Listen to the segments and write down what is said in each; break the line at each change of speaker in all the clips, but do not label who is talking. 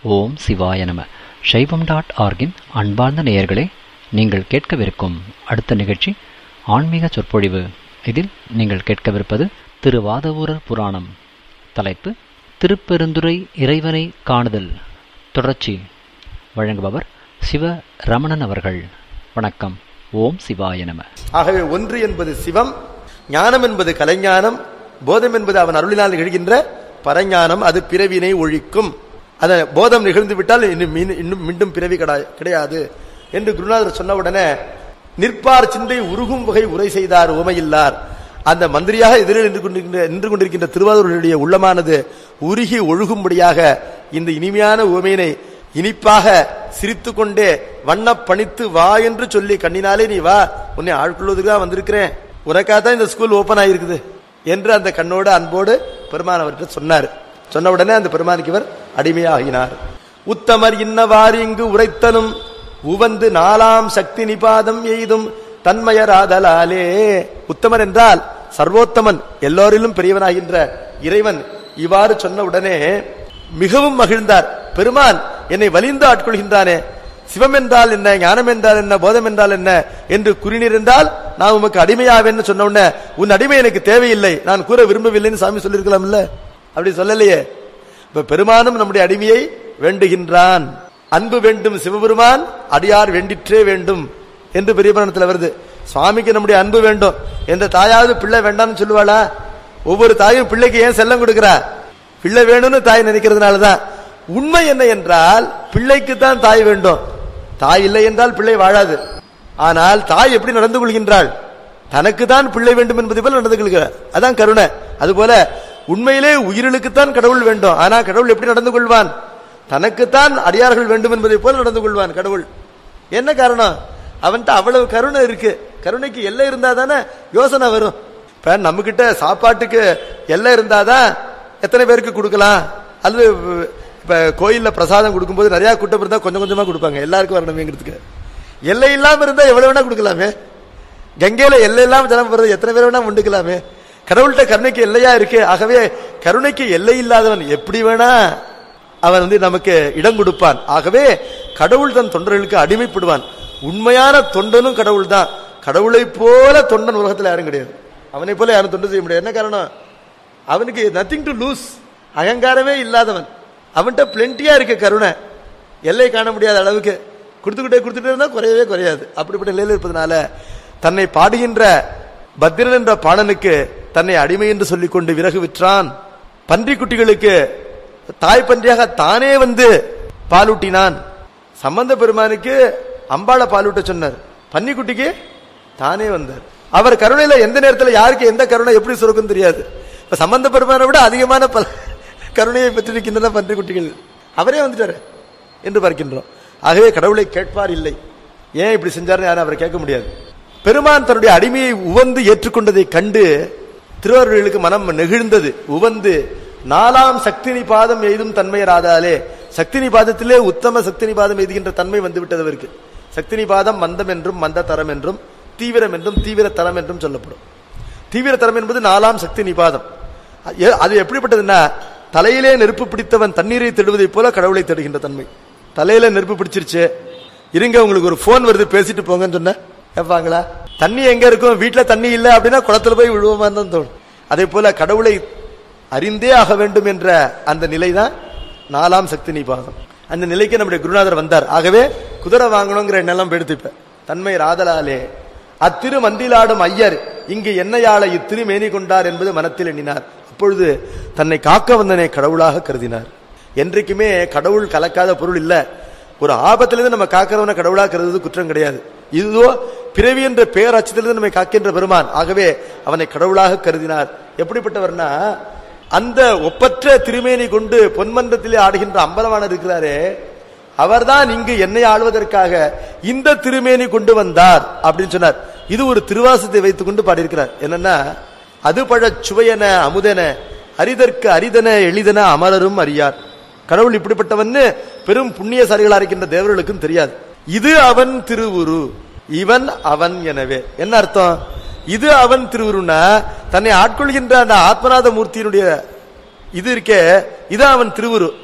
ஓம் சிவாய நம சைவம் டாட் ஆர்கின் அன்பார்ந்த நேயர்களே நீங்கள் கேட்கவிருக்கும் அடுத்த நிகழ்ச்சி ஆன்மீக சொற்பொழிவு இதில் நீங்கள் கேட்கவிருப்பது திரு வாதவூரர் புராணம் தலைப்பு திருப்பெருந்துறை இறைவனை காணுதல் தொடர்ச்சி வழங்குபவர் சிவ ரமணன் அவர்கள் வணக்கம் ஓம் சிவாய நம
ஆகவே ஒன்று என்பது சிவம் ஞானம் என்பது கலைஞானம் போதம் என்பது அவன் அருளினால் நிகழ்கின்ற பரஞானம் அது பிறவினை ஒழிக்கும் அந்த போதம் நிகழ்ந்து விட்டால் இன்னும் மீன்- இன்னும் மீண்டும் பிறவி கிடையா- கிடையாது என்று குருநாதர் சொன்ன உடனே நிற்பார் சிந்தை உருகும் வகை உரை செய்தார் உமையில்லார் அந்த மந்திரியாக எதிரில் நின்று கொண்டிருக்கின்ற நின்று கொண்டிருக்கின்ற திருவாரூருடைய உள்ளமானது உருகி ஒழுகும்படியாக இந்த இனிமையான உமையினை இனிப்பாக சிரித்துக் கொண்டே வண்ண பணித்து வா என்று சொல்லி கண்ணினாலே நீ வா உன்னை ஆட்கொள்வதுக்கு தான் வந்திருக்கிறேன் உனக்காக தான் இந்த ஸ்கூல் ஓபன் ஆயிருக்குது என்று அந்த கண்ணோடு அன்போடு பெருமான் அவர்கிட்ட சொன்னார் சொன்ன உடனே அந்த பெருமானுக்கு இவர் அடிமையாகினார் உத்தமர் இன்னவாறு இங்கு உரைத்தனும் உவந்து நாலாம் சக்தி நிபாதம் எய்தும் தன்மயராதலாலே உத்தமன் என்றால் சர்வோத்தமன் எல்லோரிலும் பெரியவனாகின்ற இறைவன் இவ்வாறு சொன்ன உடனே மிகவும் மகிழ்ந்தார் பெருமான் என்னை வலிந்து ஆட்கொள்கின்றானே சிவம் என்றால் என்ன ஞானம் என்றால் என்ன போதம் என்றால் என்ன என்று குறிநிருந்தால் நான் உமக்கு அடிமையாவேன்னு சொன்ன உடனே உன் அடிமை எனக்கு தேவையில்லை நான் கூற விரும்பவில்லைன்னு சாமி சொல்லியிருக்கலாம்ல அப்படி சொல்லலையே இப்ப பெருமானும் நம்முடைய அடிமையை வேண்டுகின்றான் அன்பு வேண்டும் சிவபெருமான் அடியார் வேண்டிற்றே வேண்டும் என்று பெரிய புராணத்துல வருது சுவாமிக்கு நம்முடைய அன்பு வேண்டும் எந்த தாயாவது பிள்ளை வேண்டாம்னு சொல்லுவாளா ஒவ்வொரு தாயும் பிள்ளைக்கு ஏன் செல்லம் கொடுக்கிறா பிள்ளை வேணும்னு தாய் நினைக்கிறதுனாலதான் உண்மை என்ன என்றால் பிள்ளைக்கு தான் தாய் வேண்டும் தாய் இல்லை என்றால் பிள்ளை வாழாது ஆனால் தாய் எப்படி நடந்து கொள்கின்றாள் தனக்கு தான் பிள்ளை வேண்டும் என்பதை போல நடந்து கொள்கிறார் அதான் கருணை அதுபோல உண்மையிலே உயிர்களுக்குத்தான் கடவுள் வேண்டும் ஆனா கடவுள் எப்படி நடந்து கொள்வான் தனக்குத்தான் அடியார்கள் வேண்டும் என்பதை போல நடந்து கொள்வான் கடவுள் என்ன காரணம் அவன்கிட்ட அவ்வளவு கருணை இருக்கு கருணைக்கு எல்லை இருந்தா தானே யோசனை வரும் இப்ப நம்ம கிட்ட சாப்பாட்டுக்கு எல்லை இருந்தாதான் எத்தனை பேருக்கு கொடுக்கலாம் அல்லது இப்ப கோயில்ல பிரசாதம் கொடுக்கும்போது நிறைய கூட்டம் இருந்தா கொஞ்சம் கொஞ்சமா கொடுப்பாங்க எல்லாருக்கும் வரணுமேங்கிறதுக்கு எல்லை இல்லாம இருந்தா எவ்வளவு வேணா கொடுக்கலாமே கங்கையில எல்லை இல்லாம ஜலம் வருது எத்தனை பேர் வேணா உண்டுக்கலாமே கடவுள்கிட்ட கருணைக்கு எல்லையா இருக்கு ஆகவே கருணைக்கு எல்லை இல்லாதவன் எப்படி வேணா அவன் வந்து நமக்கு இடம் கொடுப்பான் ஆகவே கடவுள் தன் தொண்டர்களுக்கு அடிமைப்படுவான் உண்மையான தொண்டனும் கடவுள் தான் கடவுளை போல தொண்டன் உலகத்துல யாரும் கிடையாது அவனை போல யாரும் தொண்டு செய்ய முடியாது என்ன காரணம் அவனுக்கு நத்திங் டு லூஸ் அகங்காரமே இல்லாதவன் அவன்கிட்ட பிளென்டியா இருக்க கருணை எல்லை காண முடியாத அளவுக்கு கொடுத்துக்கிட்டே கொடுத்துட்டே இருந்தா குறையவே குறையாது அப்படிப்பட்ட நிலையில் இருப்பதனால தன்னை பாடுகின்ற பத்திரன் என்ற பாடனுக்கு தன்னை அடிமை என்று சொல்லிக் கொண்டு விறகு விற்றான் பன்றி குட்டிகளுக்கு தாய் பன்றியாக தானே வந்து பாலூட்டினான் சம்பந்த பெருமானுக்கு அம்பாளை பாலூட்ட சொன்னார் பன்னிக்குட்டிக்கு தானே வந்தார் அவர் கருணையில எந்த நேரத்துல யாருக்கு எந்த கருணை எப்படி சுரக்கும் தெரியாது இப்ப சம்பந்த பெருமானை விட அதிகமான பல கருணையை பெற்றிருக்கின்றன பன்றி குட்டிகள் அவரே வந்துட்டாரு என்று பார்க்கின்றோம் ஆகவே கடவுளை கேட்பார் இல்லை ஏன் இப்படி செஞ்சாருன்னு யாரும் அவரை கேட்க முடியாது பெருமான் தன்னுடைய அடிமையை உவந்து ஏற்றுக்கொண்டதை கண்டு திருவாரூர்களுக்கு மனம் நெகிழ்ந்தது உவந்து நாலாம் சக்தினி பாதம் எய்தும் தன்மையராதாலே சக்தினி பாதத்திலே உத்தம சக்தினி பாதம் எய்துகின்ற தன்மை வந்து விட்டது அவருக்கு சக்தினி பாதம் மந்தம் என்றும் மந்த தரம் என்றும் தீவிரம் என்றும் தீவிர தரம் என்றும் சொல்லப்படும் தீவிர தரம் என்பது நாலாம் சக்தி நிபாதம் அது- அது எப்படிப்பட்டதுன்னா தலையிலே நெருப்பு பிடித்தவன் தண்ணீரை தேடுவதைப் போல கடவுளை தேடுகின்ற தன்மை தலையில நெருப்பு பிடிச்சிருச்சு இருங்க உங்களுக்கு ஒரு போன் வருது பேசிட்டு போங்கன்னு சொன்ன கேட்பாங்களா தண்ணி எங்க இருக்கும் வீட்டுல தண்ணி இல்ல அப்படின்னா குளத்துல போய் விழுவோமா தான் தோணும் அதே போல கடவுளை அறிந்தே ஆக வேண்டும் என்ற அந்த நிலைதான் நாலாம் சக்தி நிபாதம் அந்த நிலைக்கு நம்முடைய குருநாதர் வந்தார் ஆகவே குதிரை வாங்கணுங்கிற எண்ணெல்லாம் எடுத்துப்ப தன்மை ராதலாலே அத்திரு மந்திலாடும் ஐயர் இங்கு என்னையாள இத்திருமேனி கொண்டார் என்பது மனத்தில் எண்ணினார் அப்பொழுது தன்னை காக்க வந்தனை கடவுளாக கருதினார் என்றைக்குமே கடவுள் கலக்காத பொருள் இல்ல ஒரு ஆபத்திலிருந்து நம்ம காக்கிறவன கடவுளா கருதுவது குற்றம் கிடையாது இதுவோ பிறவி என்ற பேரச்சத்திலிருந்து நம்மை காக்கின்ற பெருமான் ஆகவே அவனை கடவுளாக கருதினார் எப்படிப்பட்டவர்னா அந்த ஒப்பற்ற திருமேனி கொண்டு பொன்மன்றத்திலே ஆடுகின்ற அம்பலவாணர் இருக்கிறாரே அவர்தான் இங்கு என்னை ஆளுவதற்காக இந்த திருமேனி கொண்டு வந்தார் அப்படின்னு சொன்னார் இது ஒரு திருவாசத்தை வைத்துக் கொண்டு பாடியிருக்கிறார் என்னன்னா அது பழச் சுவையென அமுதென அரிதற்கு அரிதன எளிதன அமரரும் அறியார் கடவுள் இப்படிப்பட்டவன்னு பெரும் புண்ணியசாலிகளா இருக்கின்ற தேவர்களுக்கும் தெரியாது இது அவன் திருவுரு இவன் அவன் எனவே என்ன அர்த்தம் இது அவன் திருவுருன்னா தன்னை ஆட்கொள்கின்ற அந்த ஆத்மநாத மூர்த்தியினுடைய இது இருக்கே இது அவன் திருவுரு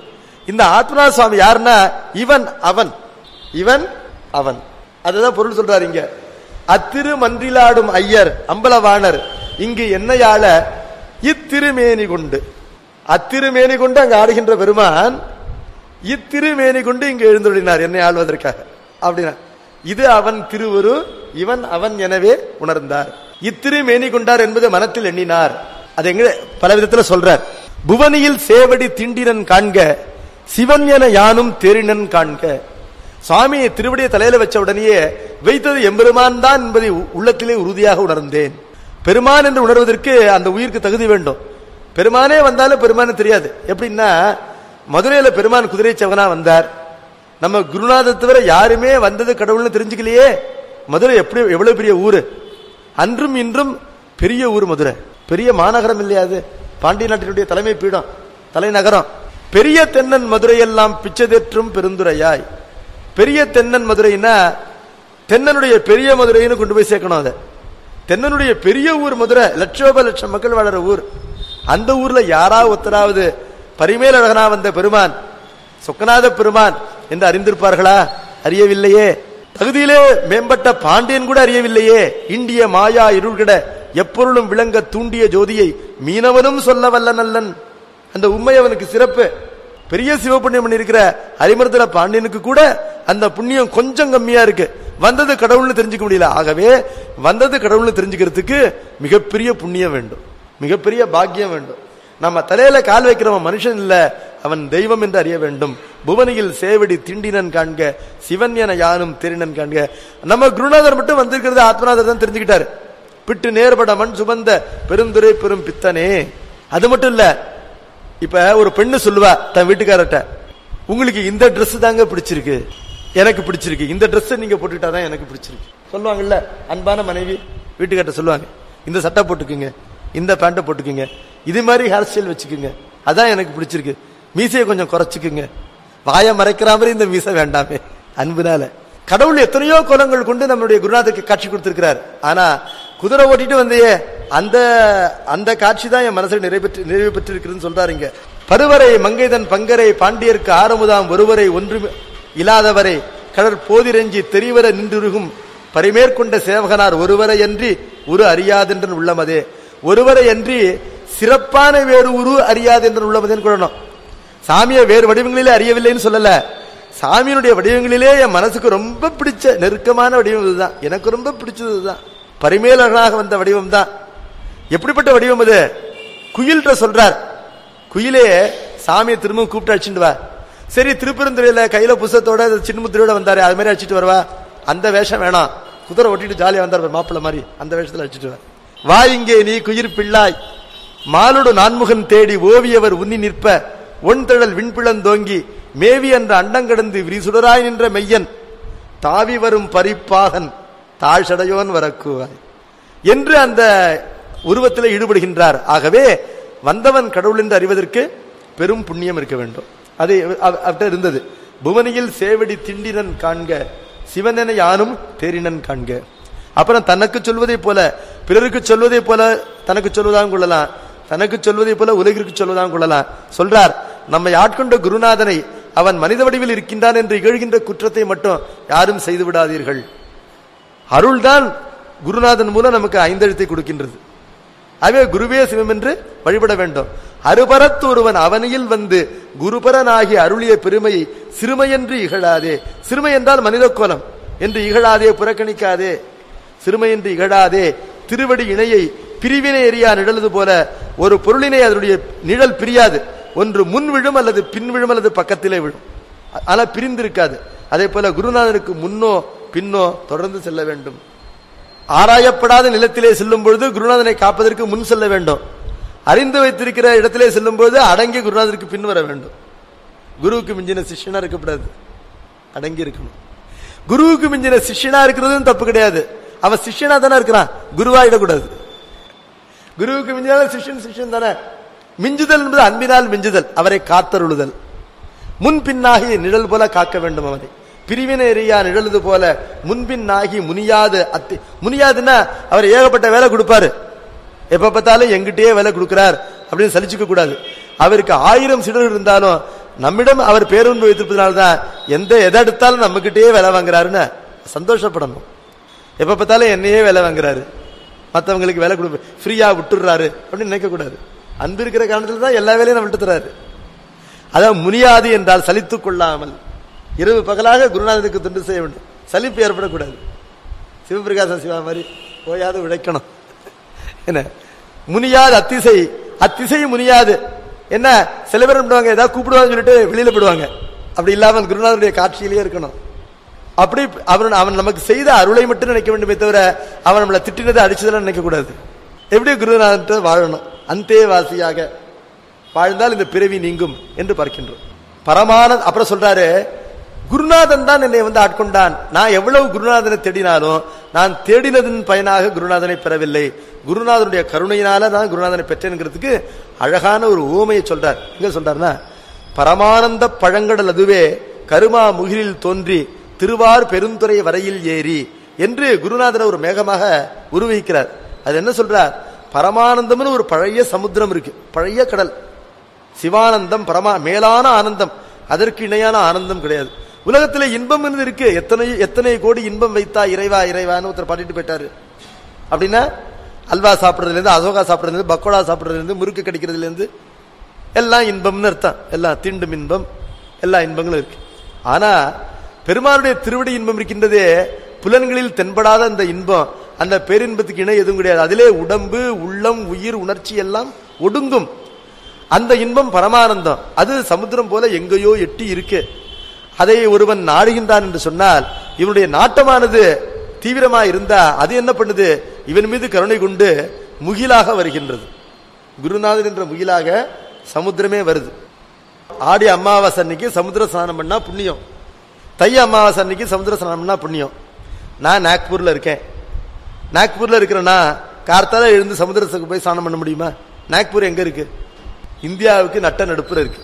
இந்த ஆத்மனா சுவாமி யாருன்னா இவன் அவன் இவன் அவன் அதுதான் பொருள் சொல்றாரு இங்க அத்திரு மன்றிலாடும் ஐயர் அம்பலவாணர் இங்கு என்னையாள இத்திருமேனி கொண்டு அத்திருமேனி கொண்டு அங்க ஆடுகின்ற பெருமான் இத்திருமேனி கொண்டு இங்கு எழுந்துள்ளினார் என்னை ஆள்வதற்காக அப்படின்னா இது அவன் திருவுரு இவன் அவன் எனவே உணர்ந்தார் இத்திருமேனி கொண்டார் என்பது மனத்தில் எண்ணினார் அது எங்க பல விதத்துல சொல்றார் புவனியில் சேவடி திண்டினன் காண்க சிவன் என யானும் தேரினன் காண்க சுவாமியை திருவடியை தலையில வச்ச உடனேயே வைத்தது எம்பெருமான் தான் என்பதை உ- உள்ளத்திலே உறுதியாக உணர்ந்தேன் பெருமான் என்று உணர்வதற்கு அந்த உயிருக்கு தகுதி வேண்டும் பெருமானே வந்தாலும் பெருமானு தெரியாது எப்படின்னா மதுரையில பெருமான் குதிரை சவனா வந்தார் நம்ம குருநாதை தவிர யாருமே வந்தது கடவுள்னு தெரிஞ்சுக்கலையே மதுரை எப்படி எவ்வளவு பெரிய ஊரு அன்றும் இன்றும் பெரிய ஊர் மதுரை பெரிய மாநகரம் இல்லையா அது பாண்டிய நாட்டினுடைய தலைமை பீடம் தலைநகரம் பெரிய தென்னன் மதுரையெல்லாம் பிச்சதேற்றும் பெருந்துரையாய் பெரிய தென்னன் மதுரைன்னா தென்னனுடைய பெரிய மதுரைன்னு கொண்டு போய் சேர்க்கணும் அதை தென்னனுடைய பெரிய ஊர் மதுரை லட்சோப லட்சம் மக்கள் வாழற ஊர் அந்த ஊர்ல யாரா ஒத்தராவது பரிமேல் அழகனா வந்த பெருமான் சொக்கநாத பெருமான் என்று அறிந்திருப்பார்களா அறியவில்லையே தகுதியிலே மேம்பட்ட பாண்டியன் கூட அறியவில்லையே இந்திய மாயா இருள்கிட எப்பொருளும் விளங்க தூண்டிய ஜோதியை மீனவனும் சொல்ல வல்ல நல்லன் அந்த உண்மை அவனுக்கு சிறப்பு பெரிய சிவபுண்ணியம் பண்ணியிருக்கிற ஹரிமர்தன பாண்டியனுக்கு கூட அந்த புண்ணியம் கொஞ்சம் கம்மியா இருக்கு வந்தது கடவுள்னு தெரிஞ்சுக்க முடியல ஆகவே வந்தது கடவுள்னு தெரிஞ்சுக்கிறதுக்கு மிகப்பெரிய புண்ணியம் வேண்டும் மிகப்பெரிய பாக்கியம் வேண்டும் நம்ம தலையில கால் வைக்கிறவன் மனுஷன் இல்ல அவன் தெய்வம் என்று அறிய வேண்டும் புவனியில் சேவடி திண்டினன் காண்க சிவன் என யானும் தெரினன் காண்க நம்ம குருநாதர் மட்டும் வந்திருக்கிறது ஆத்மநாதர் தான் தெரிஞ்சுக்கிட்டாரு பிட்டு நேர்பட மண் சுமந்த பெருந்துரை பெரும் பித்தனே அது மட்டும் இல்ல இப்ப ஒரு பெண்ணு சொல்லுவா தன் வீட்டுக்காரர்ட்ட உங்களுக்கு இந்த Dress தாங்க பிடிச்சிருக்கு எனக்கு பிடிச்சிருக்கு இந்த Dress நீங்க போட்டுக்கிட்டாதான் எனக்கு பிடிச்சிருக்கு சொல்லுவாங்கல்ல அன்பான மனைவி வீட்டுக்கார்ட்ட சொல்லுவாங்க இந்த சட்டை போட்டுக்குங்க இந்த பேண்ட்டை போட்டுக்குங்க இது மாதிரி ஹேர் ஸ்டைல் வச்சுக்குங்க அதான் எனக்கு பிடிச்சிருக்கு மீசையை கொஞ்சம் குறைச்சுக்குங்க வாயை மறைக்கிற மாதிரி இந்த மீசை வேண்டாமே அன்புனால கடவுள் எத்தனையோ குலங்கள் கொண்டு நம்மளுடைய குருநாதருக்கு காட்சி கொடுத்திருக்கிறார் ஆனா குதிரை ஓட்டிட்டு வந்தையே அந்த அந்த காட்சி தான் என் மனசுல நிறைவேற்று நிறைவு பெற்றிருக்குதுன்னு சொல்றாரு இங்க பருவரை மங்கைதன் பங்கரை பாண்டியர்க்கு ஆரமுதாம் ஒருவரை ஒன்று இல்லாதவரை கடற் போதிரஞ்சி தெரிவர நின்றுருகும் பரிமேற்கொண்ட சேவகனார் ஒருவரை அன்றி உரு அறியாதென்றன் உள்ளமதே ஒருவரை அன்றி சிறப்பான வேறு உரு அறியாதென்றன் உள்ளமதேன்னு கொள்ளணும் சாமியை வேறு வடிவங்களிலே அறியவில்லைன்னு சொல்லல சாமியினுடைய வடிவங்களிலே என் மனசுக்கு ரொம்ப பிடிச்ச நெருக்கமான வடிவம் இதுதான் எனக்கு ரொம்ப பிடிச்சது இதுதான் பரிமேலகனாக வந்த வடிவம் தான் எப்படிப்பட்ட வடிவம் அது குயில்ன்ற சொல்றார் குயிலே சாமியை திரும்ப கூப்பிட்டு அடிச்சுட்டு வா சரி திருப்பெருந்துறையில கையில புஸ்தத்தோட சின்னமுத்திரையோட வந்தாரு அது மாதிரி அடிச்சிட்டு வருவா அந்த வேஷம் வேணாம் குதிரை ஓட்டிட்டு ஜாலியா வந்தார் மாப்பிள்ள மாதிரி அந்த வேஷத்துல அடிச்சிட்டு வா வா இங்கே நீ குயிர் பிள்ளாய் மாலுடு நான்முகன் தேடி ஓவியவர் உன்னி நிற்ப ஒன்தழல் விண்பிளந்தோங்கி மேவி என்ற அண்டங்கடந்து விரிசுடராய் நின்ற மெய்யன் தாவி வரும் பரிப்பாகன் தாழ்சடையோன் வரக்குவாய் என்று அந்த உருவத்தில் ஈடுபடுகின்றார் ஆகவே வந்தவன் கடவுள் என்று அறிவதற்கு பெரும் புண்ணியம் இருக்க வேண்டும் அது அவ- அவர்ட்ட இருந்தது புவனியில் சேவடி திண்டினன் காண்க சிவனென யானும் தேரினன் காண்க அப்புறம் தனக்கு சொல்வதை போல பிறருக்கு சொல்வதை போல தனக்கு சொல்வதாகவும் கொள்ளலாம் தனக்கு சொல்வதை போல உலகிற்கு சொல்வதாகவும் கொள்ளலாம் சொல்றார் நம்மை ஆட்கொண்ட குருநாதனை அவன் மனித வடிவில் இருக்கின்றான் என்று இகழ்கின்ற குற்றத்தை மட்டும் யாரும் செய்து விடாதீர்கள் அருள்தான் குருநாதன் மூலம் நமக்கு ஐந்தெழுத்தை கொடுக்கின்றது ஆகவே குருவே சிவம் என்று வழிபட வேண்டும் அருபரத்து ஒருவன் அவனியில் வந்து குருபரனாகி அருளிய பெருமையை சிறுமையென்று இகழாதே சிறுமை என்றால் மனித கோலம் என்று இகழாதே புறக்கணிக்காதே சிறுமை என்று இகழாதே திருவடி இணையை பிரிவினை எறியா நிழலுது போல ஒரு பொருளினை அதனுடைய நிழல் பிரியாது ஒன்று முன் விழும் அல்லது பின் விழும் அல்லது பக்கத்திலே விழும் ஆனா பிரிந்திருக்காது அதே போல குருநாதனுக்கு முன்னோ பின்னோ தொடர்ந்து செல்ல வேண்டும் ஆராயப்படாத நிலத்திலே செல்லும் பொழுது குருநாதனை காப்பதற்கு முன் செல்ல வேண்டும் அறிந்து வைத்திருக்கிற இடத்திலே செல்லும் பொழுது அடங்கி குருநாதருக்கு பின் வர வேண்டும் குருவுக்கு மிஞ்சின சிஷ்யனா இருக்கக்கூடாது அடங்கி இருக்கணும் குருவுக்கு மிஞ்சின சிஷ்யனா இருக்கிறதும் தப்பு கிடையாது அவன் சிஷ்யனா தானே இருக்கிறான் குருவாயிடக்கூடாது குருவுக்கு மிஞ்சினால சிஷ்யன் சிஷ்யன் தானே மிஞ்சுதல் என்பது அன்பினால் மிஞ்சுதல் அவரை காத்தருளுதல் முன் பின்னாகி நிழல் போல காக்க வேண்டும் அவனை பிரிவினை எறியா நிழலுது போல முன்பின்னாகி முனியாது அத்தி முனியாதுன்னா அவர் ஏகப்பட்ட வேலை கொடுப்பாரு எப்ப பார்த்தாலும் எங்கிட்டயே வேலை கொடுக்கிறார் அப்படின்னு சலிச்சுக்க கூடாது அவருக்கு ஆயிரம் சிடர் இருந்தாலும் நம்மிடம் அவர் பேருந்து வைத்திருப்பதனால்தான் எந்த எதை எடுத்தாலும் நம்மகிட்டயே வேலை வாங்குறாருன்னு சந்தோஷப்படணும் எப்ப பார்த்தாலும் என்னையே வேலை வாங்குறாரு மற்றவங்களுக்கு வேலை கொடு ஃப்ரீயா விட்டுடுறாரு அப்படின்னு நினைக்க கூடாது அன்பு இருக்கிற காரணத்துல தான் எல்லா வேலையும் நம்ம தராரு அதான் முனியாது என்றால் சலித்துக் கொள்ளாமல் இரவு பகலாக குருநாதனுக்கு தொண்டு செய்ய வேண்டும் சலிப்பு ஏற்படக்கூடாது சிவபிரகாச சிவா மாதிரி ஓயாது உழைக்கணும் என்ன முனியாது அத்திசை அத்திசை முனியாது என்ன சில பேர் பண்ணுவாங்க ஏதாவது கூப்பிடுவாங்க சொல்லிட்டு வெளியில போடுவாங்க அப்படி இல்லாமல் குருநாதனுடைய காட்சியிலேயே இருக்கணும் அப்படி அவன் அவன் நமக்கு செய்த அருளை மட்டும் நினைக்க வேண்டுமே தவிர அவன் நம்மளை திட்டினதை அடிச்சதெல்லாம் நினைக்க கூடாது எப்படி குருநாதன் வாழணும் அந்தே வாசியாக வாழ்ந்தால் இந்த பிறவி நீங்கும் என்று பார்க்கின்றோம் பரமான அப்புறம் சொல்றாரு குருநாதன் தான் என்னை வந்து ஆட்கொண்டான் நான் எவ்வளவு குருநாதனை தேடினாலும் நான் தேடினதன் பயனாக குருநாதனை பெறவில்லை குருநாதனுடைய கருணையினால நான் குருநாதனை பெற்றேங்கிறதுக்கு அழகான ஒரு ஊமையை சொல்றார் எங்க சொல்றாருன்னா பரமானந்த பழங்கடல் அதுவே கருமா முகிலில் தோன்றி திருவார் பெருந்துறை வரையில் ஏறி என்று குருநாதர் ஒரு மேகமாக உருவகிக்கிறார் அது என்ன சொல்றார் பரமானந்தம்னு ஒரு பழைய சமுத்திரம் இருக்கு பழைய கடல் சிவானந்தம் பரமா மேலான ஆனந்தம் அதற்கு இணையான ஆனந்தம் கிடையாது உலகத்துல இன்பம் இருக்கு எத்தனை எத்தனை கோடி இன்பம் வைத்தா இறைவா இறைவான்னு ஒருத்தர் பாடிட்டு போயிட்டாரு அப்படின்னா அல்வா சாப்பிடுறதுல இருந்து அசோகா சாப்பிடுறதுல இருந்து பக்கோடா சாப்பிடுறதுல இருந்து முறுக்கு கிடைக்கிறதுல இருந்து எல்லாம் இன்பம்னு அர்த்தம் எல்லாம் தீண்டும் இன்பம் எல்லா இன்பங்களும் இருக்கு ஆனா பெருமானுடைய திருவடி இன்பம் இருக்கின்றதே புலன்களில் தென்படாத அந்த இன்பம் அந்த பேரின்பத்துக்கு இணை எதுவும் கிடையாது அதிலே உடம்பு உள்ளம் உயிர் உணர்ச்சி எல்லாம் ஒடுங்கும் அந்த இன்பம் பரமானந்தம் அது சமுத்திரம் போல எங்கேயோ எட்டி இருக்கு அதை ஒருவன் நாடுகின்றான் என்று சொன்னால் இவனுடைய நாட்டமானது தீவிரமா இருந்தா அது என்ன பண்ணுது இவன் மீது கருணை கொண்டு முகிலாக வருகின்றது குருநாதன் என்ற முகிலாக சமுத்திரமே வருது ஆடி அமாவாசை அன்னைக்கு சமுத்திர ஸ்நானம் பண்ணா புண்ணியம் தை அமாவாசை அன்னைக்கு சமுத்திர ஸ்நானம் பண்ணா புண்ணியம் நான் நாக்பூர்ல இருக்கேன் நாக்பூர்ல இருக்கிறேன்னா கார்த்தால எழுந்து சமுத்திரத்துக்கு போய் ஸ்நானம் பண்ண முடியுமா நாக்பூர் எங்க இருக்கு இந்தியாவுக்கு நட்ட நடுப்புற இருக்கு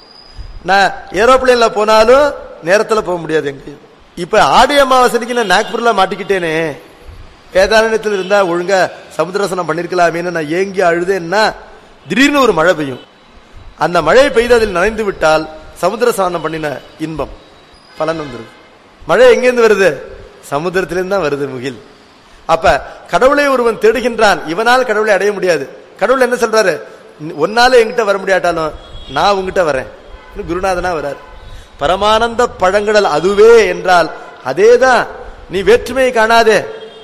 நான் ஏரோப்ளேன்ல போனாலும் நேரத்துல போக முடியாது எங்கேயும் இப்ப ஆடி அமாவாசைக்கு நான் நாக்பூர்ல மாட்டிக்கிட்டேனே வேதாரண்யத்தில் இருந்தா ஒழுங்கா சமுத்திரசனம் பண்ணிருக்கலாமேன்னு நான் ஏங்கி அழுதேன்னா திடீர்னு ஒரு மழை பெய்யும் அந்த மழை பெய்து அதில் நனைந்து விட்டால் சமுத்திர ஸ்நானம் பண்ணின இன்பம் பலன் வந்துருது மழை எங்கேருந்து வருது சமுத்திரத்திலிருந்து தான் வருது முகில் அப்ப கடவுளை ஒருவன் தேடுகின்றான் இவனால் கடவுளை அடைய முடியாது கடவுள் என்ன சொல்றாரு ஒன்னால என்கிட்ட வர முடியாட்டாலும் நான் உங்ககிட்ட வரேன் குருநாதனா வரார் பரமானந்த பழங்கடல் அதுவே என்றால் அதேதான் நீ வேற்றுமையை காணாதே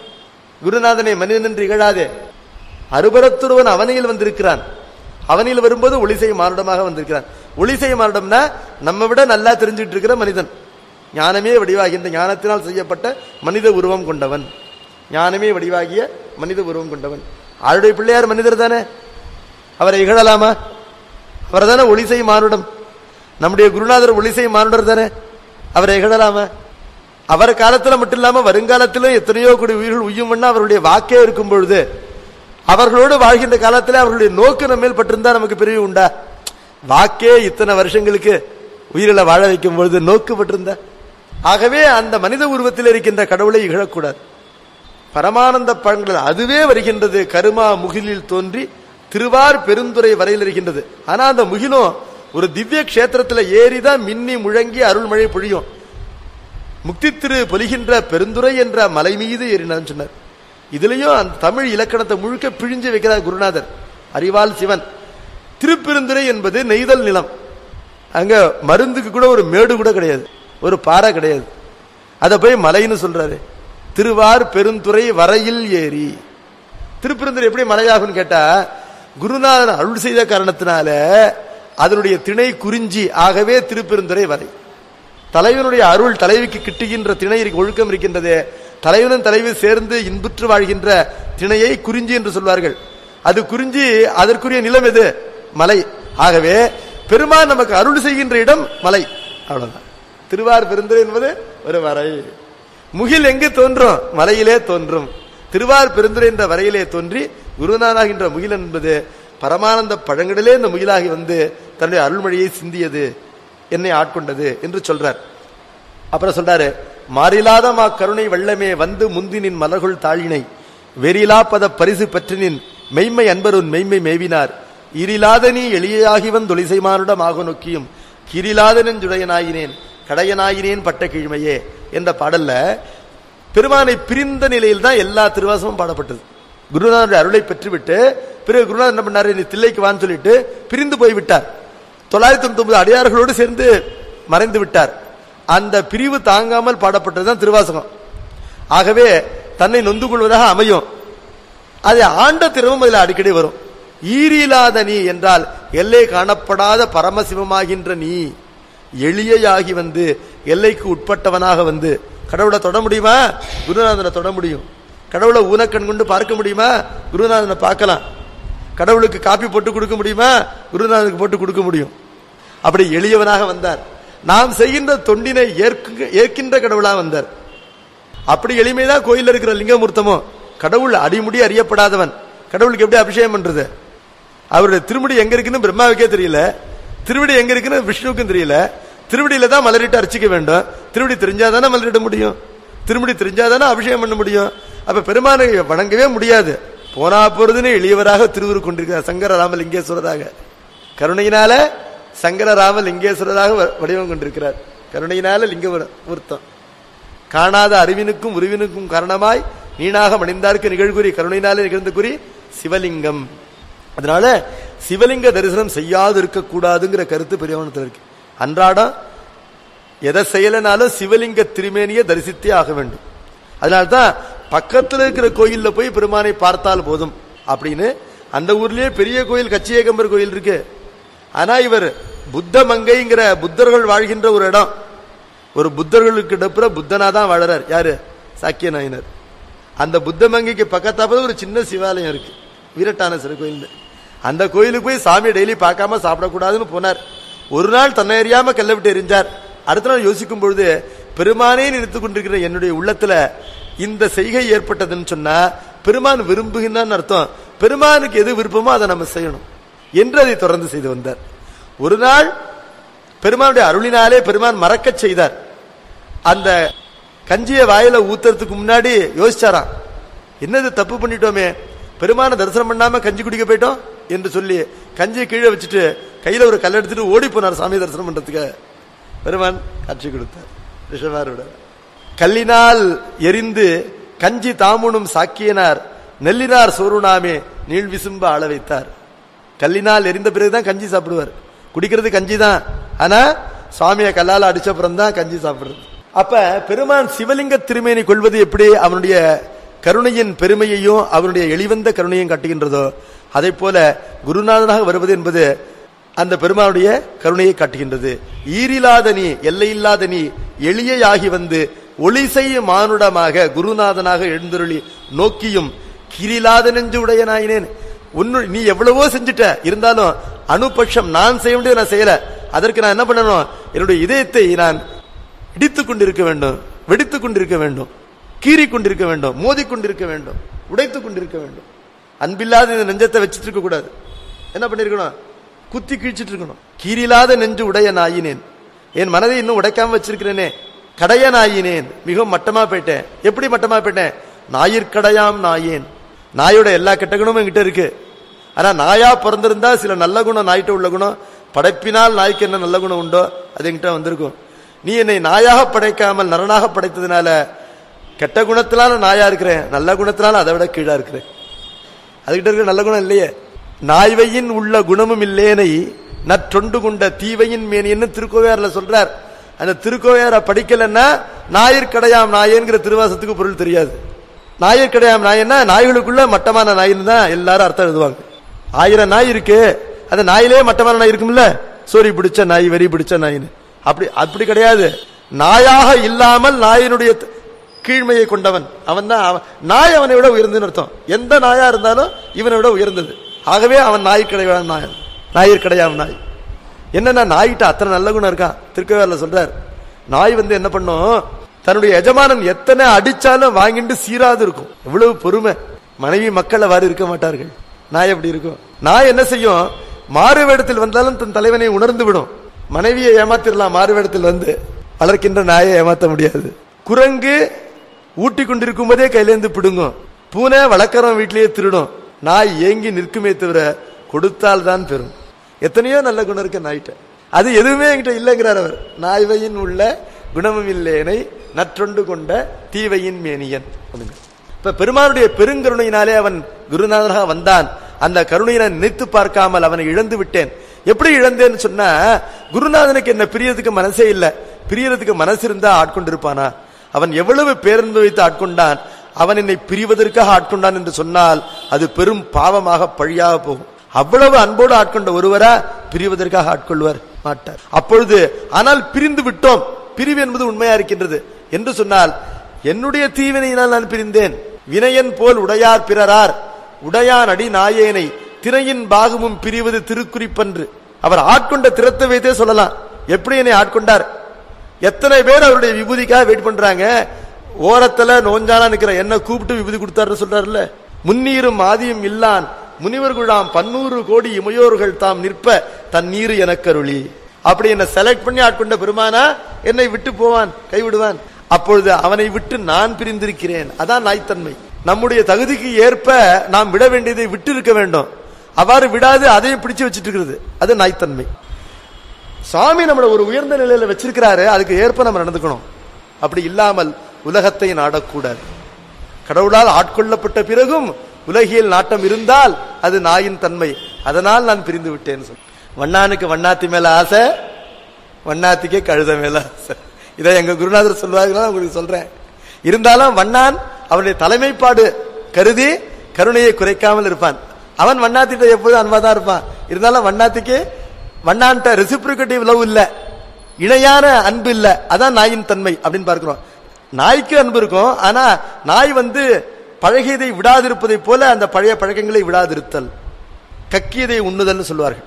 குருநாதனை மனிதன் என்று இகழாதே அருபரத்துருவன் அவனியில் வந்திருக்கிறான் அவனில் வரும்போது ஒளிசை மானுடமாக வந்திருக்கிறான் ஒளிசை மானுடம்னா நம்ம விட நல்லா தெரிஞ்சுட்டு இருக்கிற மனிதன் ஞானமே வடிவாகிய ஞானத்தினால் செய்யப்பட்ட மனித உருவம் கொண்டவன் ஞானமே வடிவாகிய மனித உருவம் கொண்டவன் ஆளுடைய பிள்ளையார் மனிதர் தானே அவரை இகழலாமா அவர் தானே ஒளிசை மானுடம் நம்முடைய குருநாதர் ஒளிசை மானுடர் தானே அவரை இகழலாமா அவர் காலத்துல மட்டும் இல்லாம வருங்காலத்திலும் எத்தனையோ கோடி உயிர்கள் உய்யும் அவருடைய வாக்கே இருக்கும் பொழுது அவர்களோடு வாழ்கின்ற காலத்துல அவர்களுடைய நோக்கு நம்ம மேல் பட்டிருந்தா நமக்கு பிரிவு உண்டா வாக்கே இத்தனை வருஷங்களுக்கு உயிரில வாழ வைக்கும் பொழுது நோக்கு பட்டிருந்தா ஆகவே அந்த மனித உருவத்தில் இருக்கின்ற கடவுளை இகழக்கூடாது பரமானந்த பழங்கள் அதுவே வருகின்றது கருமா முகிலில் தோன்றி திருவார் பெருந்துறை வரையில் இருக்கின்றது ஆனா அந்த முகிலும் ஒரு திவ்ய கஷேத்திரத்துல ஏறிதான் மின்னி முழங்கி அருள்மழை பொழியும் முக்தி திரு பொலிகின்ற பெருந்துறை என்ற மலை மீது ஏறினான்னு சொன்னார் இதுலயும் அந்த தமிழ் இலக்கணத்தை முழுக்க பிழிஞ்சு வைக்கிறார் குருநாதர் அறிவால் சிவன் திருப்பெருந்துறை என்பது நெய்தல் நிலம் அங்க மருந்துக்கு கூட ஒரு மேடு கூட கிடையாது ஒரு பாறை கிடையாது அதை போய் மலைன்னு சொல்றாரு திருவார் பெருந்துறை வரையில் ஏறி திருப்பெருந்துறை எப்படி மலையாகும்னு கேட்டா குருநாதன் அருள் செய்த காரணத்தினால அதனுடைய திணை குறிஞ்சி ஆகவே திருப்பெருந்துறை வரை தலைவனுடைய அருள் தலைவிக்கு கிட்டுகின்ற திணை ஒழுக்கம் இருக்கின்றது தலைவனும் தலைவி சேர்ந்து இன்புற்று வாழ்கின்ற திணையை குறிஞ்சி என்று சொல்வார்கள் அது குறிஞ்சி அதற்குரிய நிலம் எது மலை ஆகவே பெருமான் நமக்கு அருள் செய்கின்ற இடம் மலை அவ்வளவுதான் திருவார் பெருந்துரை என்பது ஒரு வரை முகில் எங்கு தோன்றும் மலையிலே தோன்றும் திருவார் பெருந்துரை என்ற வரையிலே தோன்றி குருநாதாகின்ற முகில் என்பது பரமானந்த பழங்கடலே இந்த முகிலாகி வந்து தன்னுடைய அருள்மொழியை சிந்தியது என்னை ஆட்கொண்டது என்று சொல்றார் அப்புறம் சொல்றாரு மாறிலாத மா கருணை வெள்ளமே வந்து முந்தினின் மலர்கள் தாழினை வெறிலா பத பரிசு பெற்றினின் மெய்மை அன்பருன் மெய்மை மேவினார் இரிலாத நீ எளியாகி வந்தொலிசைமானுடம் ஆக நோக்கியும் கிரிலாத நெஞ்சுடையனாயினேன் கடையனாயினேன் பட்ட கீழ்மையே என்ற பாடல்ல பெருமானை பிரிந்த நிலையில் தான் எல்லா திருவாசமும் பாடப்பட்டது குருநாதருடைய அருளை பெற்றுவிட்டு பிறகு குருநாதர் என்ன பண்ணாரு நீ தில்லைக்கு வான்னு சொல்லிட்டு பிரிந்து போய் விட்டார் தொள்ளாயிரத்தி தொண்ணூத்தி ஒன்பது அடியார்களோடு சேர்ந்து மறைந்து விட்டார் அந்த பிரிவு தாங்காமல் பாடப்பட்டதுதான் திருவாசகம் ஆகவே தன்னை நொந்து கொள்வதாக அமையும் அது ஆண்ட திறமும் அதில் அடிக்கடி வரும் ஈரிலாத நீ என்றால் எல்லை காணப்படாத பரமசிவமாகின்ற நீ எளியாகி வந்து எல்லைக்கு உட்பட்டவனாக வந்து கடவுளை தொட முடியுமா குருநாதனை தொட முடியும் கடவுளை ஊனக்கண் கொண்டு பார்க்க முடியுமா குருநாதனை பார்க்கலாம் கடவுளுக்கு காப்பி போட்டு கொடுக்க முடியுமா குருநாதனுக்கு போட்டு கொடுக்க முடியும் அப்படி எளியவனாக வந்தார் நாம் செய்கின்ற தொண்டினை ஏற்க ஏற்கின்ற கடவுளா வந்தார் அப்படி எளிமைதான் கோயில் இருக்கிற லிங்கமூர்த்தமும் கடவுள் அடிமுடி அறியப்படாதவன் கடவுளுக்கு எப்படி அபிஷேகம் பண்றது அவருடைய திருமுடி எங்க இருக்குன்னு பிரம்மாவுக்கே தெரியல திருவடி எங்க இருக்குன்னு விஷ்ணுவுக்கும் தெரியல திருவடியில தான் மலரிட்டு அர்ச்சிக்க வேண்டும் திருவடி தெரிஞ்சாதானே மலரிட முடியும் திருமுடி தெரிஞ்சாதானே அபிஷேகம் பண்ண முடியும் அப்ப பெருமானை வணங்கவே முடியாது போனா போறதுன்னு எளியவராக திருவுரு கொண்டிருக்கிறார் சங்கர ராமலிங்கேஸ்வரராக கருணையினால சங்கர ராமலிங்கேஸ்வரராக வ- வடிவம் கொண்டிருக்கிறார் கருணையினால லிங்க மூர்த்தம் காணாத அறிவினுக்கும் உருவினுக்கும் காரணமாய் நீனாக மணிந்தார்க்கு நிகழ்குறி கருணையினாலே நிகழ்ந்த குறி சிவலிங்கம் அதனால சிவலிங்க தரிசனம் செய்யாது இருக்கக்கூடாதுங்கிற கருத்து பெரியவனத்தில் இருக்கு அன்றாடம் எதை செய்யலைனாலும் சிவலிங்க திருமேனியை தரிசித்தே ஆக வேண்டும் அதனால்தான் பக்கத்துல இருக்கிற கோயில்ல போய் பெருமானை பார்த்தால் போதும் அப்படின்னு அந்த ஊர்லயே பெரிய கோயில் கச்சியேகம்பர் கோயில் இருக்கு ஆனா இவர் புத்த மங்கைங்கிற புத்தர்கள் வாழ்கின்ற ஒரு இடம் ஒரு புத்தர்களுக்கு இடப்புற புத்தனா தான் வாழறார் யாரு சாக்கிய நாயனர் அந்த புத்த மங்கைக்கு பக்கத்தாப்பது ஒரு சின்ன சிவாலயம் இருக்கு வீரட்டானேஸ்வரர் கோயில் அந்த கோயிலுக்கு போய் சாமி டெய்லி பார்க்காம சாப்பிடக்கூடாதுன்னு போனார் ஒரு நாள் தன்னை அறியாம கல்ல விட்டு எரிஞ்சார் அடுத்த நாள் யோசிக்கும் பொழுது பெருமானே நினைத்து கொண்டிருக்கிற என்னுடைய உள்ளத்துல இந்த செய்கை ஏற்பட்டதுன்னு சொன்னா பெருமான் விரும்புகின்றான்னு அர்த்தம் பெருமானுக்கு எது விருப்பமோ அதை நம்ம செய்யணும் என்று அதை தொடர்ந்து செய்து வந்தார் ஒரு நாள் பெருமானுடைய அருளினாலே பெருமான் மறக்கச் செய்தார் அந்த கஞ்சியை வாயில ஊத்துறதுக்கு முன்னாடி யோசிச்சாராம் என்னது தப்பு பண்ணிட்டோமே பெருமான தரிசனம் பண்ணாம கஞ்சி குடிக்க போயிட்டோம் என்று சொல்லி கஞ்சியை கீழே வச்சுட்டு கையில ஒரு கல் எடுத்துட்டு ஓடி போனார் சாமி தரிசனம் பண்றதுக்கு பெருமான் காட்சி கொடுத்தார் ரிஷபாரோட கல்லினால் எரிந்து கஞ்சி தாமுனும் சாக்கியனார் நெல்லினார் சோறுனாமே நீள் விசும்ப ஆள வைத்தார் கல்லினால் எரிந்த பிறகுதான் கஞ்சி சாப்பிடுவார் குடிக்கிறது கஞ்சி தான் ஆனா சுவாமியை கல்லால அடிச்ச அப்புறம் தான் கஞ்சி சாப்பிடுறது அப்ப பெருமான் சிவலிங்க திருமேனி கொள்வது எப்படி அவனுடைய கருணையின் பெருமையையும் அவனுடைய எளிவந்த கருணையும் காட்டுகின்றதோ அதே போல குருநாதனாக வருவது என்பது அந்த பெருமானுடைய கருணையை காட்டுகின்றது ஈரில்லாத நீ எல்லையில்லாத நீ எளியாகி வந்து ஒளிசை மானுடமாக குருநாதனாக எழுந்தருளி நோக்கியும் கிரிலாத நெஞ்சு உடைய நாயினேன் உன்னு நீ எவ்வளவோ செஞ்சுட்ட இருந்தாலும் அணுபட்சம் நான் செய்ய வேண்டியது நான் செய்யல அதற்கு நான் என்ன பண்ணணும் என்னுடைய இதயத்தை நான் இடித்துக் கொண்டிருக்க வேண்டும் வெடித்துக் கொண்டிருக்க வேண்டும் கீறி கொண்டிருக்க வேண்டும் மோதி கொண்டிருக்க வேண்டும் உடைத்துக் கொண்டிருக்க வேண்டும் அன்பில்லாத இந்த நெஞ்சத்தை வச்சிட்டு இருக்க கூடாது என்ன பண்ணிருக்கணும் குத்தி கிழிச்சிட்டு இருக்கணும் கீரில்லாத நெஞ்சு உடைய நாயினேன் என் மனதை இன்னும் உடைக்காம வச்சிருக்கிறேனே கடைய நாயினேன் மிகவும் மட்டமா போயிட்டேன் எப்படி மட்டமா போயிட்டேன் நாயிற்கடையாம் நாயேன் நாயோட எல்லா கெட்ட குணமும் என்கிட்ட இருக்கு ஆனா நாயா பிறந்திருந்தா சில நல்ல குணம் நாய்கிட்ட உள்ள குணம் படைப்பினால் நாய்க்கு என்ன நல்ல குணம் உண்டோ அது என்கிட்ட வந்திருக்கும் நீ என்னை நாயாக படைக்காமல் நரனாக படைத்ததுனால கெட்ட குணத்தினால நாயா இருக்கிறேன் நல்ல குணத்தினால அதை விட கீழா இருக்கிறேன் அதுகிட்ட இருக்க நல்ல குணம் இல்லையே நாய்வையின் உள்ள குணமும் இல்லேனை நற்றொண்டு கொண்ட தீவையின் மேனின்னு திருக்கோவையார்ல சொல்றார் அந்த திருக்கோவையார படிக்கலன்னா நாயிற்கடையாம் நாயேங்கிற திருவாசத்துக்கு பொருள் தெரியாது நாயிற்கடையாம் நாயன்னா நாய்களுக்குள்ள மட்டமான நாயின்னு தான் எல்லாரும் அர்த்தம் எழுதுவாங்க ஆயிரம் நாய் இருக்கு அந்த நாயிலே மட்டமான நாய் இருக்கும்ல சோரி பிடிச்ச நாய் வெறி பிடிச்ச நாயின்னு அப்படி அப்படி கிடையாது நாயாக இல்லாமல் நாயினுடைய த- கீழ்மையை கொண்டவன் அவன் தான் அவன் நாய் அவனை விட உயர்ந்ததுன்னு அர்த்தம் எந்த நாயா இருந்தாலும் இவனை விட உயர்ந்தது ஆகவே அவன் நாய் கிடையாது நாய் நாயிற் கிடையாது நாய் என்னன்னா நாய்கிட்ட அத்தனை நல்ல குணம் இருக்கான் திருக்கவேல சொல்றார் நாய் வந்து என்ன பண்ணும் தன்னுடைய எஜமானன் எத்தனை அடிச்சாலும் வாங்கிட்டு சீராது இருக்கும் எவ்வளவு பொறுமை மனைவி மக்கள் அவ்வாறு இருக்க மாட்டார்கள் நாய் எப்படி இருக்கும் நாய் என்ன செய்யும் மாறு வேடத்தில் வந்தாலும் தன் தலைவனை உணர்ந்து விடும் மனைவியை ஏமாத்திரலாம் மாறு வேடத்தில் வந்து வளர்க்கின்ற நாயை ஏமாத்த முடியாது குரங்கு ஊட்டி கொண்டிருக்கும் போதே கையிலேந்து பிடுங்கும் பூனை வளர்க்கறவன் வீட்டிலேயே திருடும் நாய் ஏங்கி நிற்குமே தவிர கொடுத்தால் தான் பெறும் எத்தனையோ நல்ல குணம் இருக்கு நாய்கிட்ட அது எதுவுமே என்கிட்ட இல்லைங்கிறார் அவர் நாய்வையின் உள்ள குணமும் இல்லேனை நற்றொண்டு கொண்ட தீவையின் மேனியன் அப்படிங்க. இப்ப பெருமானுடைய பெருங்கருணையினாலே அவன் குருநாதராக வந்தான் அந்த கருணையை நான் நினைத்து பார்க்காமல் அவனை இழந்து விட்டேன் எப்படி இழந்தேன்னு சொன்னா குருநாதனுக்கு என்ன பிரியறதுக்கு மனசே இல்ல பிரியறதுக்கு மனசு இருந்தா ஆட்கொண்டிருப்பானா அவன் எவ்வளவு பேரன்பு வைத்து ஆட்கொண்டான் அவன் என்னை பிரிவதற்காக ஆட்கொண்டான் என்று சொன்னால் அது பெரும் பாவமாக பழியாக போகும் அவ்வளவு அன்போடு ஆட்கொண்ட ஒருவரா பிரிவதற்காக ஆட்கொள்வார் மாட்டார் அப்பொழுது ஆனால் பிரிந்து விட்டோம் பிரிவு என்பது உண்மையா இருக்கின்றது என்று சொன்னால் என்னுடைய தீவினையினால் நான் பிரிந்தேன் வினயன் போல் உடையார் பிறரார் உடையான் அடி நாயேனை திரையின் பாகமும் பிரிவது திருக்குறிப்பன்று அவர் ஆட்கொண்ட திறத்தை வைத்தே சொல்லலாம் எப்படி என்னை ஆட்கொண்டார் எத்தனை பேர் அவருடைய விபூதிக்காக வெயிட் பண்றாங்க ஓரத்துல நோஞ்சானா நிக்கிற என்ன கூப்பிட்டு விபூதி கொடுத்தாருன்னு சொல்றாருல்ல முன்னீரும் ஆதியும் இல்லான் முனிவர்குழாம் பன்னூறு கோடி இமையோர்கள் தாம் நிற்ப தண்ணீர் எனக்கருளி அப்படி என்ன செலக்ட் பண்ணி ஆட்கொண்ட பெருமானா என்னை விட்டு போவான் கைவிடுவான் அப்பொழுது அவனை விட்டு நான் பிரிந்திருக்கிறேன் அதான் நாய்த்தன்மை நம்முடைய தகுதிக்கு ஏற்ப நாம் விட வேண்டியதை விட்டு இருக்க வேண்டும் அவ்வாறு விடாது அதையும் பிடிச்சு வச்சிட்டு இருக்கிறது அது நாய்த்தன்மை சுவாமி நம்மள ஒரு உயர்ந்த நிலையில வச்சிருக்கிறாரு அதுக்கு ஏற்ப நம்ம நடந்துக்கணும் அப்படி இல்லாமல் உலகத்தை நாடக்கூடாது கடவுளால் ஆட்கொள்ளப்பட்ட பிறகும் உலகியல் நாட்டம் இருந்தால் அது நாயின் தன்மை அதனால் நான் பிரிந்து விட்டேன் சொல் வண்ணானுக்கு வண்ணாத்தி மேல ஆசை வண்ணாத்திக்கே கழுத மேல ஆசை இதை எங்க குருநாதர் சொல்வார்கள் உங்களுக்கு சொல்றேன் இருந்தாலும் வண்ணான் அவருடைய தலைமைப்பாடு கருதி கருணையை குறைக்காமல் இருப்பான் அவன் வண்ணாத்திட்ட எப்போதும் அன்பாதான் இருப்பான் இருந்தாலும் வண்ணாத்திக்கு வண்ணான்ட்ட ரெசிப்ரிகேட்டிவ் லவ் இல்ல இணையான அன்பு இல்ல அதான் நாயின் தன்மை அப்படின்னு பார்க்கிறோம் நாய்க்கு அன்பு இருக்கும் ஆனா நாய் வந்து பழகியதை விடாதிருப்பதை போல அந்த பழைய பழக்கங்களை விடாதிருத்தல் கக்கியதை உண்ணுதல்னு சொல்வார்கள்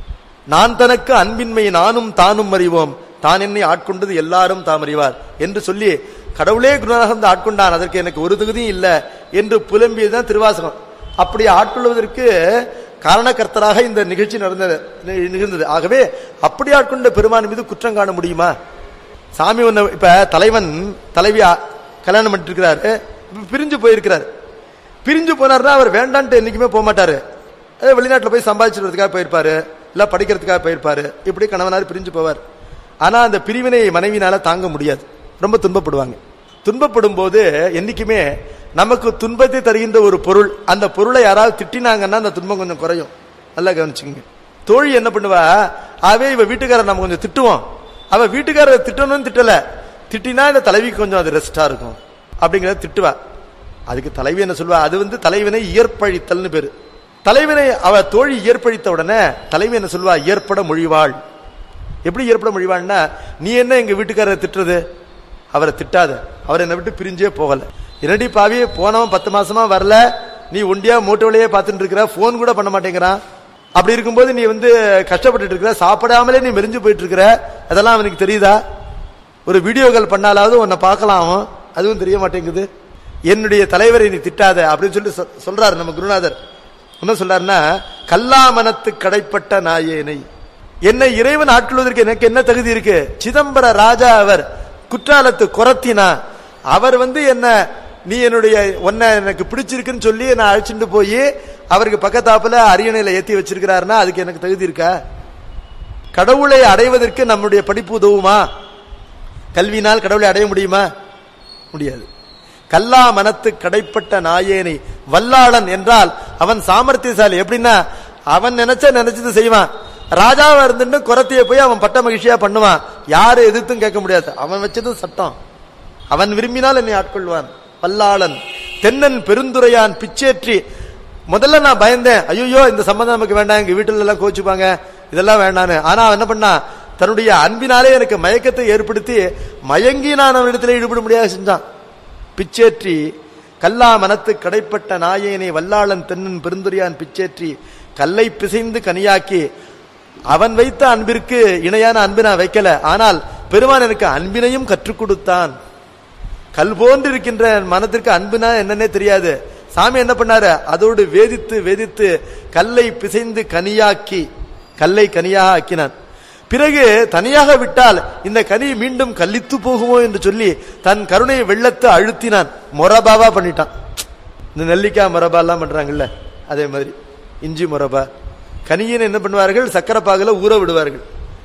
நான் தனக்கு அன்பின்மை நானும் தானும் அறிவோம் தான் என்னை ஆட்கொண்டது எல்லாரும் தாம் அறிவார் என்று சொல்லி கடவுளே குருநாதர் வந்து ஆட்கொண்டான் அதற்கு எனக்கு ஒரு தகுதியும் இல்ல என்று புலம்பியதுதான் திருவாசகம் அப்படி ஆட்கொள்வதற்கு காரணக்கர்த்தராக இந்த நிகழ்ச்சி நடந்தது நிகழ்ந்தது ஆகவே அப்படி ஆட்கொண்ட பெருமான் மீது குற்றம் காண முடியுமா சாமி ஒண்ணு இப்ப தலைவன் தலைவி ஆ- கல்யாணம் பண்ணிட்டு இருக்கிறாரு இப்ப பிரிஞ்சு போயிருக்கிறாரு பிரிஞ்சு போனார்னா அவர் வேண்டான்ட்டு என்னைக்குமே போக மாட்டாரு அஹ் வெளிநாட்டுல போய் சம்பாதிச்சுறதுக்காக போயிருப்பாரு இல்ல படிக்கிறதுக்காக போயிருப்பாரு இப்படி கணவனார் பிரிஞ்சு போவார் ஆனா அந்த பிரிவினை மனைவினால தாங்க முடியாது ரொம்ப துன்பப்படுவாங்க துன்பப்படும் போது என்னைக்குமே நமக்கு துன்பத்தை தருகின்ற ஒரு பொருள் அந்த பொருளை யாராவது திட்டினாங்கன்னா அந்த துன்பம் கொஞ்சம் குறையும் நல்லா கவனிச்சுங்க தோழி என்ன பண்ணுவா ஆவே இவ வீட்டுக்காரர் நம்ம கொஞ்சம் திட்டுவோம் அவ வீட்டுக்காரர் திட்டணும்னு திட்டல திட்டினா இந்த தலைவிக்கு கொஞ்சம் அது ரெஸ்டா இருக்கும் அப்படிங்கறத திட்டுவா அதுக்கு தலைவி என்ன சொல்வா அது வந்து தலைவனை இயற்பழித்தல்னு பேரு தலைவனை அவ தோழி இயற்பழித்த உடனே தலைவி என்ன சொல்வா ஏற்பட மொழிவாள் எப்படி ஏற்பட மொழிவாள்னா நீ என்ன எங்க வீட்டுக்காரரை திட்டுறது அவரை திட்டாத அவர் என்னை விட்டு பிரிஞ்சே போகல என்னடி பாவி போனவன் பத்து மாசமா வரல நீ ஒண்டியா மூட்டை வழியே பார்த்துட்டு இருக்கிற போன் கூட பண்ண மாட்டேங்கிறான் அப்படி இருக்கும்போது நீ வந்து கஷ்டப்பட்டுட்டு இருக்கிற சாப்பிடாமலே நீ மெரிஞ்சு போயிட்டு இருக்கிற அதெல்லாம் அவனுக்கு தெரியுதா ஒரு வீடியோ கால் பண்ணாலாவது உன்னை பார்க்கலாம் அவன் அதுவும் தெரிய மாட்டேங்குது என்னுடைய தலைவரை நீ திட்டாத அப்படின்னு சொல்லி சொ- சொல்றாரு நம்ம குருநாதர் என்ன சொல்றாருன்னா கல்லாமனத்து கடைப்பட்ட நாயேனை என்னை இறைவன் ஆட்கொள்வதற்கு எனக்கு என்ன தகுதி இருக்கு சிதம்பர ராஜா அவர் குற்றாலத்து குரத்தினா அவர் வந்து என்ன நீ என்னுடைய உன்னை எனக்கு பிடிச்சிருக்குன்னு சொல்லி நான் அழைச்சிட்டு போய் அவருக்கு பக்கத்தாப்புல அரியணையில ஏத்தி வச்சிருக்கிறாருன்னா அதுக்கு எனக்கு தகுதி இருக்கா கடவுளை அடைவதற்கு நம்முடைய படிப்பு உதவுமா கல்வினால் கடவுளை அடைய முடியுமா முடியாது கல்லா மனத்து கடைப்பட்ட நாயேனை வல்லாளன் என்றால் அவன் சாமர்த்தியசாலி எப்படின்னா அவன் நினைச்ச நினைச்சது செய்வான் ராஜாவா இருந்துட்டு குரத்தைய போய் அவன் பட்ட மகிழ்ச்சியா பண்ணுவான் யாரு எதிர்த்தும் கேட்க முடியாது அவன் வச்சது சட்டம் அவன் விரும்பினால் என்னை ஆட்கொள்வான் வல்லாளன் தென்னன் பெருந்துரையான் பிச்சேற்றி முதல்ல நான் பயந்தேன் ஐயோ இந்த சம்பந்தம் நமக்கு வேண்டாம் எங்க வீட்டுல எல்லாம் கோச்சுப்பாங்க இதெல்லாம் வேண்டான்னு ஆனா அவன் என்ன பண்ணா தன்னுடைய அன்பினாலே எனக்கு மயக்கத்தை ஏற்படுத்தி மயங்கி நான் அவனிடத்தில் ஈடுபட முடியாது செஞ்சான் பிச்சேற்றி கல்லா மனத்து கடைப்பட்ட நாயேனை வல்லாளன் தென்னன் பெருந்துரையான் பிச்சேற்றி கல்லை பிசைந்து கனியாக்கி அவன் வைத்த அன்பிற்கு இணையான அன்பு நான் வைக்கல ஆனால் பெருமான் எனக்கு அன்பினையும் கற்றுக் கொடுத்தான் கல் போன்று இருக்கின்ற என் மனத்திற்கு அன்புனா என்னன்னே தெரியாது சாமி என்ன பண்ணாரு அதோடு வேதித்து வேதித்து கல்லை பிசைந்து கனியாக்கி கல்லை கனியாக ஆக்கினான் பிறகு தனியாக விட்டால் இந்த கனி மீண்டும் கல்லித்து போகுமோ என்று சொல்லி தன் கருணை வெள்ளத்தை அழுத்தினான் மொரபாவா பண்ணிட்டான் இந்த நெல்லிக்காய் மொரபா எல்லாம் பண்றாங்கல்ல அதே மாதிரி இஞ்சி மொரபா கனியின் என்ன பண்ணுவார்கள் சக்கரை பாகுல ஊற விடுவார்கள்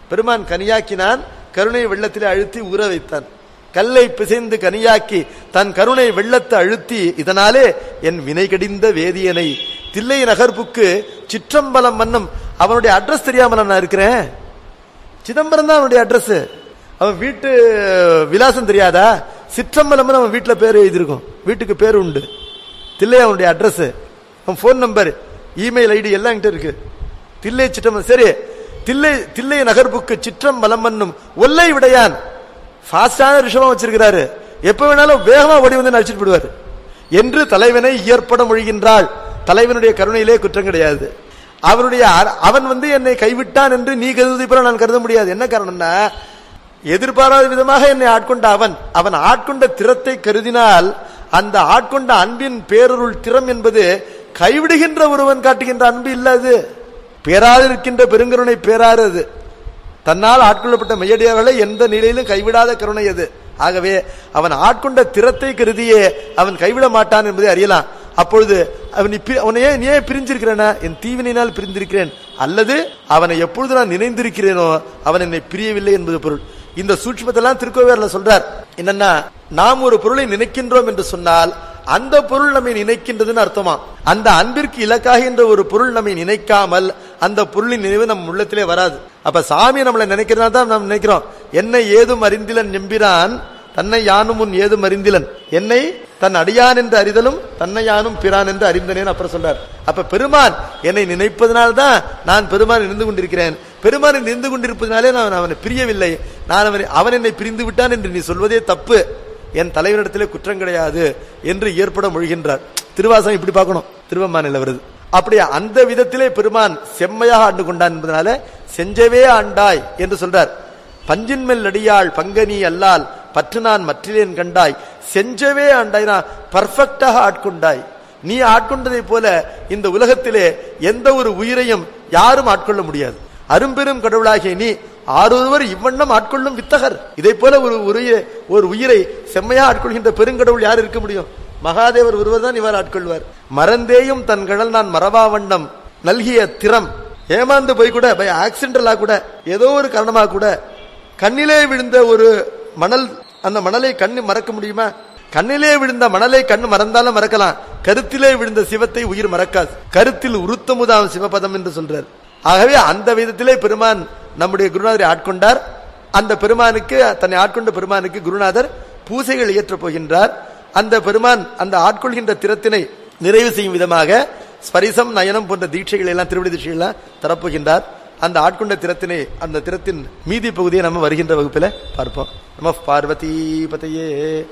பெருமான் கனியாக்கினான் கருணை வெள்ளத்திலே அழுத்தி ஊற வைத்தான் கல்லை பிசைந்து கனியாக்கி தன் கருணை வெள்ளத்தை அழுத்தி இதனாலே என் வினை கடிந்த வேதியனை தில்லை நகர்ப்புக்கு சிற்றம்பலம் மன்னம் அவனுடைய அட்ரஸ் தெரியாம நான் இருக்கிறேன் சிதம்பரம் தான் அவனுடைய அட்ரஸ் அவன் வீட்டு விலாசம் தெரியாதா சிற்றம்பலம் அவன் வீட்டுல பேர் எழுதியிருக்கும் வீட்டுக்கு பேர் உண்டு தில்லை அவனுடைய அட்ரஸ் அவன் போன் நம்பர் இமெயில் ஐடி எல்லாம் என்கிட்ட இருக்கு தில்லை சிற்றம்பலம் சரி தில்லை தில்லை நகர்ப்புக்கு சிற்றம்பலம் மன்னும் ஒல்லை விடையான் ஃபாஸ்டான ரிஷபம் வச்சிருக்கிறாரு எப்ப வேணாலும் வேகமா ஓடி வந்து அடிச்சிட்டு விடுவார் என்று தலைவனை இயற்பட மொழிகின்றாள் தலைவனுடைய கருணையிலே குற்றம் கிடையாது அவருடைய அ- அவன் வந்து என்னை கைவிட்டான் என்று நீ கருதி போல நான் கருத முடியாது என்ன காரணம்னா எதிர்பாராத விதமாக என்னை ஆட்கொண்ட அவன் அவன் ஆட்கொண்ட திறத்தை கருதினால் அந்த ஆட்கொண்ட அன்பின் பேரருள் திறம் என்பது கைவிடுகின்ற ஒருவன் காட்டுகின்ற அன்பு இல்ல அது பேராது இருக்கின்ற பெருங்கருணை பேராறு அது தன்னால் ஆட்கொள்ளப்பட்ட மையடியார்களை எந்த நிலையிலும் கைவிடாத கருணை அது ஆகவே அவன் ஆட்கொண்ட திறத்தை கருதியே அவன் கைவிட மாட்டான் என்பதை அறியலாம் அப்பொழுது அவன் நீ பி- அவனை ஏன் நீ ஏன் பிரிஞ்சிருக்கிறேனா என் தீவினையினால் பிரிந்திருக்கிறேன் அல்லது அவனை எப்பொழுது நான் நினைந்திருக்கிறேனோ அவன் என்னை பிரியவில்லை என்பது பொருள் இந்த சூட்சுமத்தெல்லாம் திருக்கோவேர்ல சொல்றார் என்னன்னா நாம் ஒரு பொருளை நினைக்கின்றோம் என்று சொன்னால் அந்த பொருள் நம்மை நினைக்கின்றதுன்னு அர்த்தமா அந்த அன்பிற்கு இலக்காகின்ற ஒரு பொருள் நம்மை நினைக்காமல் அந்த பொருளின் நினைவு நம் உள்ளத்திலே வராது அப்ப சாமி நம்மளை நினைக்கிறதா தான் நாம் நினைக்கிறோம் என்னை ஏதும் அறிந்திலன் எம்பிரான் தன்னை யானும் உன் ஏதும் அறிந்திலன் என்னை தன் அடியான் என்று அறிதலும் தன்னை யானும் பிரான் என்று அறிந்தனேன் அப்புறம் சொல்றார் அப்ப பெருமான் என்னை நினைப்பதனால்தான் நான் பெருமான் நின்று கொண்டிருக்கிறேன் பெருமான் நின்று கொண்டிருப்பதனாலே நான் அவனை பிரியவில்லை நான் அவனை அவன் என்னை பிரிந்து விட்டான் என்று நீ சொல்வதே தப்பு என் தலைவனிடத்திலே குற்றம் கிடையாது என்று ஏற்பட மொழிகின்றார் திருவாசகம் இப்படி பார்க்கணும் திருவம்மானில் வருது அப்படி அந்த விதத்திலே பெருமான் செம்மையாக ஆண்டு கொண்டான் என்பதனால செஞ்சவே ஆண்டாய் என்று சொல்றார் பஞ்சின்மெல் அடியாள் பங்கனி அல்லால் பற்று நான் மற்றிலேன் கண்டாய் செஞ்சவே ஆண்டாய் நான் பர்ஃபெக்டாக ஆட்கொண்டாய் நீ ஆட்கொண்டதை போல இந்த உலகத்திலே எந்த ஒரு உயிரையும் யாரும் ஆட்கொள்ள முடியாது அரும்பெரும் கடவுளாகிய நீ ஆரொருவர் இவ்வண்ணம் ஆட்கொள்ளும் வித்தகர் இதை போல ஒரு உயிரை ஒரு உயிரை செம்மையா ஆட்கொள்கின்ற பெருங்கடவுள் யார் இருக்க முடியும் மகாதேவர் ஒருவர் தான் இவர் ஆட்கொள்வார் மறந்தேயும் தன் கடல் நான் மறவா வண்ணம் நல்கிய திறம் ஏமாந்து போய் கூட பை ஆக்சிடென்டலா கூட ஏதோ ஒரு காரணமா கூட கண்ணிலே விழுந்த ஒரு மணல் அந்த மணலை கண்ணு மறக்க முடியுமா கண்ணிலே விழுந்த மணலை கண்ணு மறந்தாலும் மறக்கலாம் கருத்திலே விழுந்த சிவத்தை உயிர் மறக்காது கருத்தில் உருத்தமுதாம் சிவபதம் என்று சொல்றார் ஆகவே அந்த விதத்திலே பெருமான் நம்முடைய குருநாதரை ஆட்கொண்டார் அந்த பெருமானுக்கு தன்னை ஆட்கொண்ட பெருமானுக்கு குருநாதர் பூசைகள் இயற்றப் போகின்றார் அந்த பெருமான் அந்த ஆட்கொள்கின்ற திறத்தினை நிறைவு செய்யும் விதமாக ஸ்பரிசம் நயனம் போன்ற தீட்சைகள் எல்லாம் திருவிழி தீட்சைகள் எல்லாம் தரப்போகின்றார் அந்த ஆட்கொண்ட திறத்தினை அந்த திறத்தின் மீதி பகுதியை நம்ம வருகின்ற வகுப்பில் பார்ப்போம் நம பார்வதி பதையே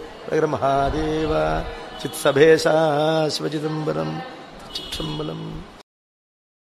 ஹர மகாதேவா சித் சபேஷா சிவசிதம்பரம் சிற்றம்பலம்